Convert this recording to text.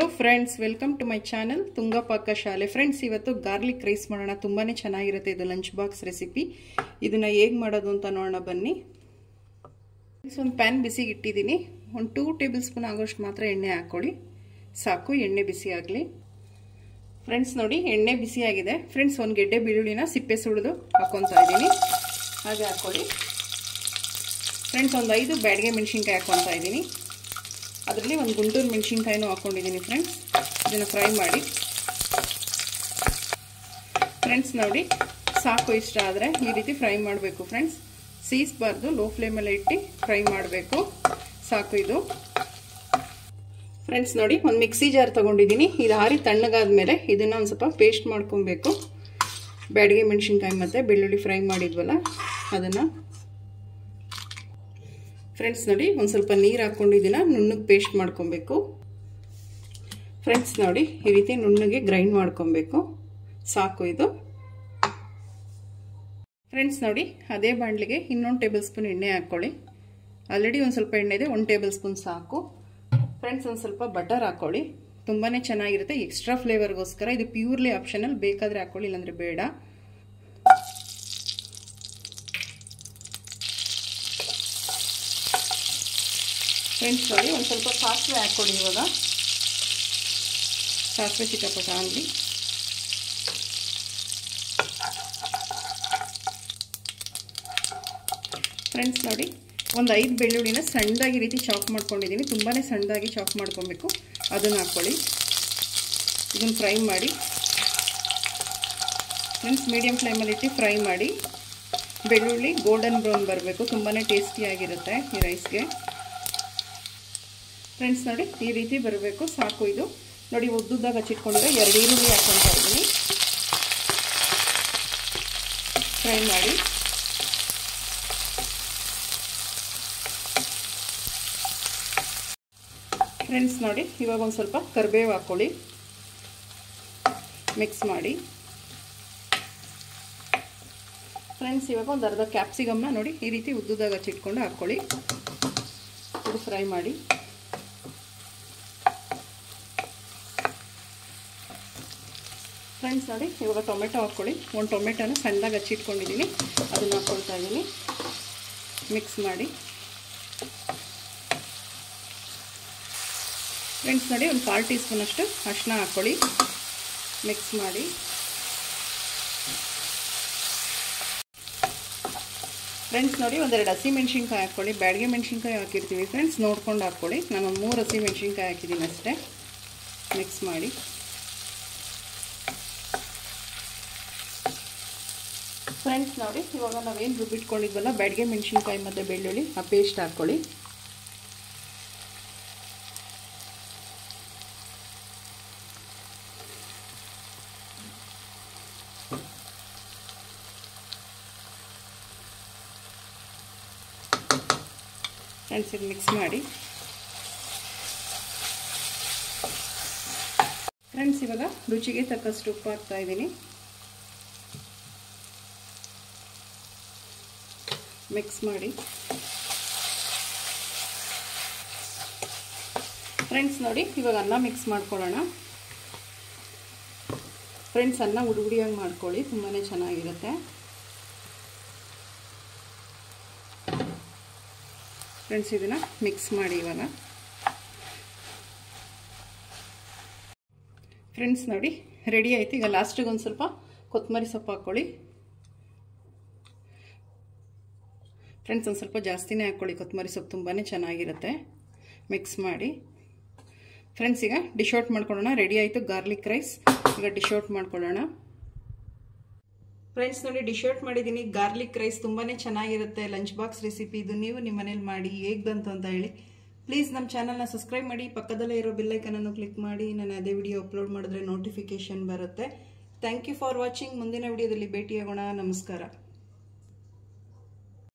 hello friends welcome to my channel Tunga Paka Shale friends ಇವತ್ತು garlic rice ಮಾಡೋಣ ತುಂಬಾ ಚೆನ್ನಾಗಿರುತ್ತೆ ಇದು ಲಂಚ್ ಬಾಕ್ಸ್ ರೆಸಿಪಿ ಇದನ್ನು ಹೇಗೆ ಮಾಡೋದು ಅಂತ ನೋಡೋಣ ಬನ್ನಿ ಒಂದು ಪ್ಯಾನ್ ಬಿಸಿಗೆ ಇಟ್ಟಿದ್ದೀನಿ ಒಂದು ಟೂ ಟೇಬಲ್ ಸ್ಪೂನ್ ಆಗೋಷ್ಟು ಮಾತ್ರ ಎಣ್ಣೆ ಹಾಕ್ಕೊಳ್ಳಿ ಸಾಕು ಎಣ್ಣೆ ಬಿಸಿ ಆಗಲಿ ಫ್ರೆಂಡ್ಸ್ ನೋಡಿ ಎಣ್ಣೆ ಬಿಸಿ ಆಗಿದೆ ಫ್ರೆಂಡ್ಸ್ ಒಂದು ಗೆಡ್ಡೆ ಬೆಳ್ಳುಳ್ಳಿನ ಸಿಪ್ಪೆ ಸುಳಿದು ಹಾಕ್ಕೊತಾ ಇದ್ದೀನಿ ಹಾಗೆ ಹಾಕ್ಕೊಳ್ಳಿ ಫ್ರೆಂಡ್ಸ್ ಒಂದು ಐದು ಬ್ಯಾಡಿಗೆ ಮೆಣಸಿನ್ಕಾಯಿ ಹಾಕ್ಕೊತಾ ಇದ್ದೀನಿ ಅದರಲ್ಲಿ ಒಂದು ಗುಂಟೂರು ಮೆಣಸಿನ್ಕಾಯಿನೂ ಹಾಕ್ಕೊಂಡಿದ್ದೀನಿ ಫ್ರೆಂಡ್ಸ್ ಇದನ್ನು ಫ್ರೈ ಮಾಡಿ ಫ್ರೆಂಡ್ಸ್ ನೋಡಿ ಸಾಕು ಇಷ್ಟ ಆದರೆ ಈ ರೀತಿ ಫ್ರೈ ಮಾಡಬೇಕು ಫ್ರೆಂಡ್ಸ್ ಸೀಸ್ಬಾರ್ದು ಲೋ ಫ್ಲೇಮಲ್ಲಿ ಇಟ್ಟು ಫ್ರೈ ಮಾಡಬೇಕು ಸಾಕು ಇದು ಫ್ರೆಂಡ್ಸ್ ನೋಡಿ ಒಂದು ಮಿಕ್ಸಿ ಜಾರ್ ತೊಗೊಂಡಿದ್ದೀನಿ ಇದು ಹಾರಿ ತಣ್ಣಗಾದ್ಮೇಲೆ ಇದನ್ನು ಒಂದು ಸ್ವಲ್ಪ ಪೇಸ್ಟ್ ಮಾಡ್ಕೊಬೇಕು ಬ್ಯಾಡಿಗೆ ಮೆಣಸಿನ್ಕಾಯಿ ಮತ್ತು ಬೆಳ್ಳುಳ್ಳಿ ಫ್ರೈ ಮಾಡಿದ್ವಲ್ಲ ಅದನ್ನು ಫ್ರೆಂಡ್ಸ್ ನೋಡಿ ಒಂದು ಸ್ವಲ್ಪ ನೀರು ಹಾಕ್ಕೊಂಡಿದ್ದೀನ ನುಣ್ಣಗೆ ಪೇಸ್ಟ್ ಮಾಡ್ಕೊಬೇಕು ಫ್ರೆಂಡ್ಸ್ ನೋಡಿ ಈ ರೀತಿ ನುಣ್ಣಗೆ ಗ್ರೈಂಡ್ ಮಾಡ್ಕೊಬೇಕು ಸಾಕು ಇದು ಫ್ರೆಂಡ್ಸ್ ನೋಡಿ ಅದೇ ಬಾಣಲಿಗೆ ಇನ್ನೊಂದು ಟೇಬಲ್ ಸ್ಪೂನ್ ಎಣ್ಣೆ ಹಾಕ್ಕೊಳ್ಳಿ ಆಲ್ರೆಡಿ ಒಂದು ಸ್ವಲ್ಪ ಎಣ್ಣೆ ಇದೆ ಒಂದು ಟೇಬಲ್ ಸ್ಪೂನ್ ಸಾಕು ಫ್ರೆಂಡ್ಸ್ ಒಂದು ಸ್ವಲ್ಪ ಬಟರ್ ಹಾಕ್ಕೊಳ್ಳಿ ತುಂಬಾ ಚೆನ್ನಾಗಿರುತ್ತೆ ಎಕ್ಸ್ಟ್ರಾ ಫ್ಲೇವರ್ಗೋಸ್ಕರ ಇದು ಪ್ಯೂರ್ಲಿ ಆಪ್ಷನಲ್ ಬೇಕಾದರೆ ಹಾಕ್ಕೊಳ್ಳಿ ಇಲ್ಲಾಂದರೆ ಬೇಡ ಫ್ರೆಂಡ್ಸ್ ನೋಡಿ ಒಂದು ಸ್ವಲ್ಪ ಸಾಸಿವೆ ಹಾಕ್ಕೊಡಿ ಇವಾಗ ಸಾಸಿವೆ ಚಿಕ್ಕಪಟ ಆಗಲಿ ಫ್ರೆಂಡ್ಸ್ ನೋಡಿ ಒಂದು ಐದು ಬೆಳ್ಳುಳ್ಳಿನ ಸಣ್ಣದಾಗಿ ರೀತಿ ಚಾಪ್ ಮಾಡ್ಕೊಂಡಿದ್ದೀನಿ ತುಂಬಾ ಸಣ್ಣದಾಗಿ ಚಾಪ್ ಮಾಡ್ಕೊಬೇಕು ಅದನ್ನು ಹಾಕ್ಕೊಳ್ಳಿ ಇದನ್ನು ಫ್ರೈ ಮಾಡಿ ಫ್ರೆಂಡ್ಸ್ ಮೀಡಿಯಮ್ ಫ್ಲೇಮಲ್ಲಿ ಇಟ್ಟು ಫ್ರೈ ಮಾಡಿ ಬೆಳ್ಳುಳ್ಳಿ ಗೋಲ್ಡನ್ ಬ್ರೌನ್ ಬರಬೇಕು ತುಂಬಾ ಟೇಸ್ಟಿಯಾಗಿರುತ್ತೆ ಈ ರೈಸ್ಗೆ ಫ್ರೆಂಡ್ಸ್ ನೋಡಿ ಈ ರೀತಿ ಬರಬೇಕು ಸಾಕು ಇದು ನೋಡಿ ಉದ್ದುದ್ದಾಗ ಹಚ್ಚಿಟ್ಕೊಂಡಿರೋ ಎರಡು ಈರುಳ್ಳಿ ಹಾಕ್ಕೊತಾ ಇದ್ದೀನಿ ಫ್ರೈ ಮಾಡಿ ಫ್ರೆಂಡ್ಸ್ ನೋಡಿ ಇವಾಗ ಒಂದು ಸ್ವಲ್ಪ ಕರಿಬೇವು ಹಾಕ್ಕೊಳ್ಳಿ ಮಿಕ್ಸ್ ಮಾಡಿ ಫ್ರೆಂಡ್ಸ್ ಇವಾಗ ಒಂದು ಅರ್ಧ ಕ್ಯಾಪ್ಸಿಕಮ್ನ ನೋಡಿ ಈ ರೀತಿ ಉದ್ದುದಾಗ ಹಚ್ಚಿಟ್ಕೊಂಡು ಹಾಕ್ಕೊಳ್ಳಿ ಇದು ಫ್ರೈ ಮಾಡಿ ಫ್ರೆಂಡ್ಸ್ ನೋಡಿ ಇವಾಗ ಟೊಮೆಟೊ ಹಾಕ್ಕೊಳ್ಳಿ ಒಂದು ಟೊಮೆಟೊನ ಸಣ್ಣದಾಗಿ ಹಚ್ಚಿಟ್ಕೊಂಡಿದ್ದೀನಿ ಅದನ್ನು ಹಾಕ್ಕೊಳ್ತಾ ಇದ್ದೀನಿ ಮಿಕ್ಸ್ ಮಾಡಿ ಫ್ರೆಂಡ್ಸ್ ನೋಡಿ ಒಂದು ಕಾಲು ಟೀ ಸ್ಪೂನಷ್ಟು ಅರಿಶಿನ ಹಾಕ್ಕೊಳ್ಳಿ ಮಿಕ್ಸ್ ಮಾಡಿ ಫ್ರೆಂಡ್ಸ್ ನೋಡಿ ಒಂದೆರಡು ಹಸಿ ಮೆಣಸಿನ್ಕಾಯಿ ಹಾಕ್ಕೊಳ್ಳಿ ಬ್ಯಾಡಿಗೆ ಮೆಣಸಿನ್ಕಾಯಿ ಹಾಕಿರ್ತೀವಿ ಫ್ರೆಂಡ್ಸ್ ನೋಡ್ಕೊಂಡು ಹಾಕ್ಕೊಳ್ಳಿ ನಾನು ಒಂದು ಮೂರು ಹಸಿ ಮೆಣಸಿನ್ಕಾಯಿ ಹಾಕಿದ್ದೀನಿ ಅಷ್ಟೇ ಮಿಕ್ಸ್ ಮಾಡಿ ಫ್ರೆಂಡ್ಸ್ ನೋಡಿ ಇವಾಗ ನಾವೇನು ರುಬ್ಬಿಟ್ಕೊಂಡಿದ್ವಲ್ಲ ಬ್ಯಾಡಿಗೆ ಮೆಣಸಿನ್ಕಾಯಿ ಮತ್ತು ಬೆಳ್ಳುಳ್ಳಿ ಆ ಪೇಸ್ಟ್ ಹಾಕ್ಕೊಳ್ಳಿ ಫ್ರೆಂಡ್ಸ್ ಇದು ಮಿಕ್ಸ್ ಮಾಡಿ ಫ್ರೆಂಡ್ಸ್ ಇವಾಗ ರುಚಿಗೆ ತಕ್ಕಷ್ಟು ಉಪ್ಪು ಹಾಕ್ತಾ ಇದ್ದೀನಿ ಮಿಕ್ಸ್ ಮಾಡಿ ಫ್ರೆಂಡ್ಸ್ ನೋಡಿ ಇವಾಗ ಅನ್ನ ಮಿಕ್ಸ್ ಮಾಡ್ಕೊಳ್ಳೋಣ ಫ್ರೆಂಡ್ಸ್ ಅನ್ನ ಉಡುಗುಡಿಯಾಗಿ ಮಾಡ್ಕೊಳ್ಳಿ ತುಂಬಾ ಚೆನ್ನಾಗಿರುತ್ತೆ ಫ್ರೆಂಡ್ಸ್ ಇದನ್ನು ಮಿಕ್ಸ್ ಮಾಡಿ ಇವಾಗ ಫ್ರೆಂಡ್ಸ್ ನೋಡಿ ರೆಡಿ ಆಯ್ತು ಈಗ ಲಾಸ್ಟಿಗೆ ಒಂದು ಸ್ವಲ್ಪ ಕೊತ್ತಂಬರಿ ಸೊಪ್ಪು ಹಾಕ್ಕೊಳ್ಳಿ ಫ್ರೆಂಡ್ಸ್ ಒಂದು ಸ್ವಲ್ಪ ಜಾಸ್ತಿನೇ ಹಾಕ್ಕೊಳ್ಳಿ ಕೊತ್ತಂಬರಿ ಸೊಪ್ಪು ತುಂಬಾ ಚೆನ್ನಾಗಿರುತ್ತೆ ಮಿಕ್ಸ್ ಮಾಡಿ ಫ್ರೆಂಡ್ಸ್ ಈಗ ಡಿಶ್ ಔಟ್ ಮಾಡ್ಕೊಳ್ಳೋಣ ರೆಡಿ ಆಯಿತು ಗಾರ್ಲಿಕ್ ರೈಸ್ ಈಗ ಡಿಶ್ ಔಟ್ ಮಾಡ್ಕೊಳ್ಳೋಣ ಫ್ರೆಂಡ್ಸ್ ನೋಡಿ ಡಿಶ್ ಔಟ್ ಮಾಡಿದ್ದೀನಿ ಗಾರ್ಲಿಕ್ ರೈಸ್ ತುಂಬಾ ಚೆನ್ನಾಗಿರುತ್ತೆ ಲಂಚ್ ಬಾಕ್ಸ್ ರೆಸಿಪಿ ಇದು ನೀವು ನಿಮ್ಮ ಮನೇಲಿ ಮಾಡಿ ಹೇಗೆ ಬಂತು ಅಂತ ಹೇಳಿ ಪ್ಲೀಸ್ ನಮ್ಮ ಚಾನಲ್ನ ಸಬ್ಸ್ಕ್ರೈಬ್ ಮಾಡಿ ಪಕ್ಕದಲ್ಲೇ ಇರೋ ಬೆಲ್ಲೈಕನನ್ನು ಕ್ಲಿಕ್ ಮಾಡಿ ನಾನು ಅದೇ ವಿಡಿಯೋ ಅಪ್ಲೋಡ್ ಮಾಡಿದ್ರೆ ನೋಟಿಫಿಕೇಶನ್ ಬರುತ್ತೆ ಥ್ಯಾಂಕ್ ಯು ಫಾರ್ ವಾಚಿಂಗ್ ಮುಂದಿನ ವಿಡಿಯೋದಲ್ಲಿ ಭೇಟಿಯಾಗೋಣ ನಮಸ್ಕಾರ